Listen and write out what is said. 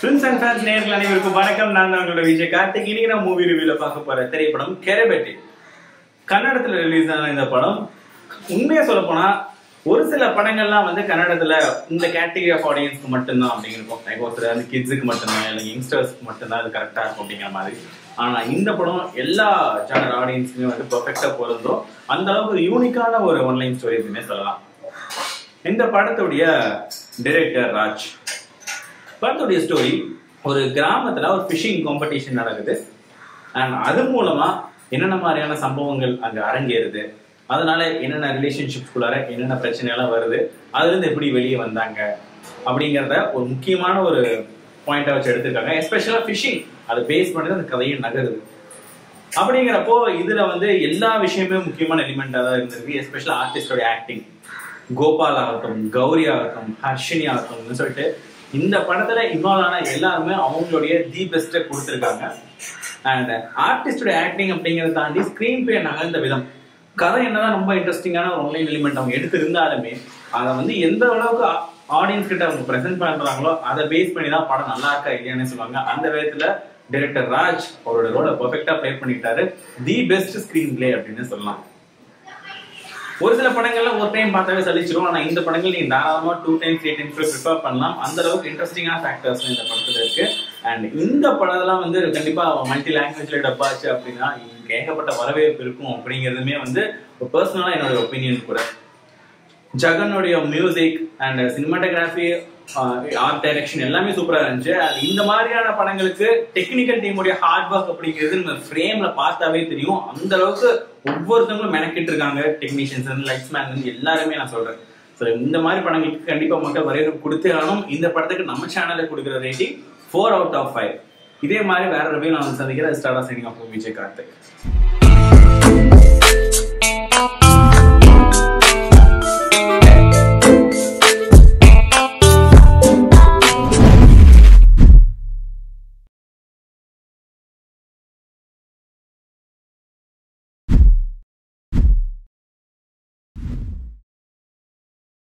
friends and fans நேர்கள் அனைவருக்கும் வணக்கம் நான் தான் உங்களோட விஜய் கார்த்திக் இன்னைக்கு நான் மூவி ரிவ்யூல பார்க்க போற திரைப்படம் கெரபெட்டி கன்னடத்துல ரிலீஸ் ஆன இந்த படம் உண்மையா சொல்ல போனா ஒரு சில படங்கள்லாம் வந்து கன்னடத்துல இந்த கேட்டகரி ஆஃப் ஆடியன்ஸ்க்கு மட்டும்தான் அப்படிங்கிறோம் லைக் ஒரு சில வந்து கிட்ஸுக்கு மட்டும்தான் இல்லை யங்ஸ்டர்ஸ்க்கு மட்டும்தான் அது கரெக்டா இருக்கும் அப்படிங்கிற மாதிரி ஆனா இந்த படம் எல்லா சேனல் ஆடியன்ஸுமே வந்து பெர்ஃபெக்டா பொருந்தும் அந்த அளவுக்கு யூனிக்கான ஒரு ஒன்லைன் ஸ்டோரி அப்படின்னே சொல்லலாம் இந்த படத்துடைய டைரக்டர் ராஜ் படத்துடைய ஸ்டோரி ஒரு கிராமத்துல ஒரு ஃபிஷிங் காம்படிஷன் நடக்குது அண்ட் அது மூலமா என்னென்ன மாதிரியான சம்பவங்கள் அங்க அரங்கேறுது அதனால என்னென்ன ரிலேஷன்ஷிப்குள்ளார என்னென்ன பிரச்சனை எல்லாம் வருது அதுல இருந்து எப்படி வெளியே வந்தாங்க அப்படிங்கிறத ஒரு முக்கியமான ஒரு பாயிண்டா வச்சு எடுத்திருக்காங்க எஸ்பெஷலா ஃபிஷிங் அதை பேஸ் பண்ணி அந்த கதையை நகருது அப்படிங்கிறப்போ இதுல வந்து எல்லா விஷயமே முக்கியமான எலிமெண்டா தான் இருந்திருக்கு எஸ்பெஷலா ஆர்டிஸ்டோட ஆக்டிங் கோபால் ஆகட்டும் கௌரி ஆகட்டும் ஹர்ஷினி ஆகட்டும்னு சொல்லிட்டு இந்த படத்துல இன்வால்வ் ஆன எல்லாருமே அவங்களுடைய தி பெஸ்ட்டை கொடுத்துருக்காங்க அண்ட் ஆர்டிஸ்டோட ஆக்டிங் அப்படிங்கறத தாண்டி ஸ்கிரீன் பிளே நகர்ந்த விதம் கதை என்னதான் ரொம்ப இன்ட்ரெஸ்டிங்கான ஒரு ஆன்லைன் எலிமெண்ட் அவங்க எடுத்திருந்தாலுமே அதை வந்து எந்த அளவுக்கு ஆடியன்ஸ் கிட்ட அவங்க ப்ரெசென்ட் பண்றாங்களோ அதை பேஸ் பண்ணி தான் படம் நல்லா இருக்கா இல்லையான்னு சொல்லுவாங்க அந்த விதத்துல டைரக்டர் ராஜ் அவரோட ரோலை பெர்ஃபெக்டா ப்ளே பண்ணிட்டாரு தி பெஸ்ட் ஸ்கிரீன் பிளே அப்படின்னு சொல்லலாம் ஒரு சில படங்கள்ல ஒரு டைம் பார்த்தாவே சலிச்சிரும் ஆனா இந்த படங்கள் நீங்க தாராளமா two times three times prefer பண்ணலாம் அந்த அளவுக்கு இன்ட்ரெஸ்டிங்கான ஃபேக்டர்ஸ் இந்த படத்துல இருக்கு அண்ட் இந்த படம்லாம் வந்து கண்டிப்பா மல்டி லாங்குவேஜ்ல டப்பாச்சு அப்படின்னா இங்க ஏகப்பட்ட வரவேற்பு இருக்கும் அப்படிங்கிறதுமே வந்து பர்சனலா என்னோட ஒப்பீனியன் கூட ஜகனுடைய music and cinematography art direction எல்லாமே சூப்பரா இருந்துச்சு அது இந்த மாதிரியான படங்களுக்கு டெக்னிக்கல் டீமுடைய ஹார்ட் ஒர்க் அப்படிங்கிறது நம்ம ஃப்ரேம்ல பார்த்தாவே தெரியும் அந்த அளவுக்கு ஒவ்வொருத்தவங்களும் மெனக்கிட்டு இருக்காங்க டெக்னீஷியன்ஸ் லைட்ஸ் மேன் எல்லாருமே நான் சொல்றேன் ஸோ இந்த மாதிரி படங்களுக்கு கண்டிப்பா மக்கள் வரவேற்பு கொடுத்தே ஆகணும் இந்த படத்துக்கு நம்ம சேனல்ல கொடுக்குற rating four out of five இதே மாதிரி வேற ரவி நான் சந்திக்கிறேன் ஸ்டார்டா சைனிங் ஆஃப் விஜய் கார்த்திக்